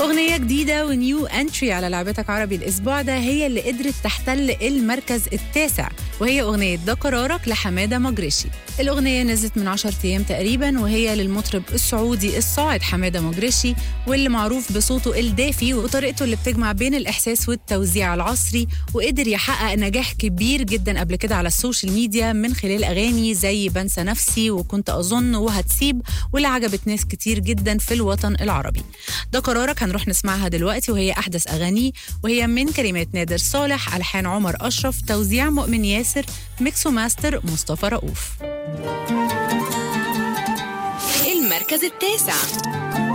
أغنية جديدة ونيو انتري على لعبتك عربي الأسبوع ده هي اللي قدرت تحتل المركز التاسع وهي أغنية ده قرارك لحمادة مجرشي الأغنية نزلت من 10 أيام تقريبا وهي للمطرب السعودي الصاعد حمادة مجرشي واللي معروف بصوته الدافي وطريقته اللي بتجمع بين الإحساس والتوزيع العصري وقدر يحقق نجاح كبير جدا قبل كده على السوشيال ميديا من خلال أغاني زي بنسى نفسي وكنت أظن وهتسيب واللي عجبت ناس كتير جدا في الوطن العربي ده قرارك هنروح نسمعها دلوقتي وهي أحدث أغانيه وهي من كلمات نادر صالح ألحان عمر أشرف توزيع مؤمن ياسر ميكسو ماستر مصطفى رؤوف المركز التاسع